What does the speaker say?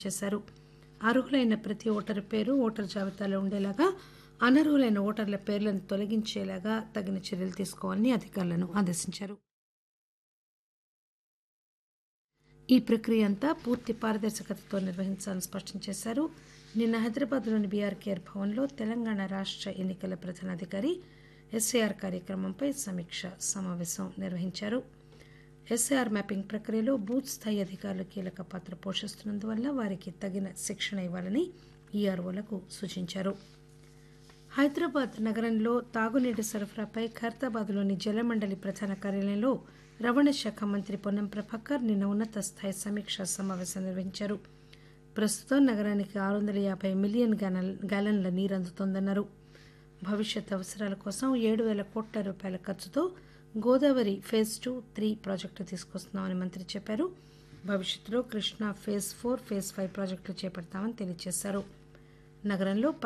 చేశారు అర్హులైన ప్రతి ఓటరు పేరు ఓటరు జాబితాలో ఉండేలాగా అనర్హులైన ఓటర్ల పేర్లను తొలగించేలాగా తగిన చర్యలు తీసుకోవాలని అధికారులను ఆదేశించారు ఈ ప్రక్రియ అంతా పూర్తి పారదర్శకతతో నిర్వహించాలని స్పష్టం చేశారు నిన్న హైదరాబాద్లోని బీఆర్కేఆర్ భవన్లో తెలంగాణ రాష్ట్ర ఎన్నికల ప్రధానాధికారి ఎస్ఏఆర్ కార్యక్రమంపై సమీక్ష సమావేశం నిర్వహించారు ఎస్ఏఆర్ మ్యాపింగ్ ప్రక్రియలో బూత్ స్థాయి అధికారులు కీలక పాత్ర పోషిస్తున్నందువల్ల వారికి తగిన శిక్షణ ఇవ్వాలని ఈఆర్ఓలకు సూచించారు హైదరాబాద్ నగరంలో తాగునీటి సరఫరాపై ఖైరతాబాద్లోని జలమండలి ప్రధాన కార్యాలయంలో రవాణా శాఖ మంత్రి పొన్నం ప్రభాకర్ నిన్న ఉన్నత స్థాయి సమీక్షా సమావేశం నిర్వహించారు ప్రస్తుతం నగరానికి ఆరు వందల యాభై మిలియన్ గ్యాలన్ గ్యాలన్ల నీరు అందుతోందన్నారు భవిష్యత్ అవసరాల కోసం ఏడు వేల కోట్ల రూపాయల ఖర్చుతో గోదావరి ఫేజ్ టూ త్రీ ప్రాజెక్టులు తీసుకొస్తున్నామని మంత్రి చెప్పారు భవిష్యత్తులో Krishna phase four phase five ప్రాజెక్టులు చేపడతామని తెలియజేశారు నగరంలో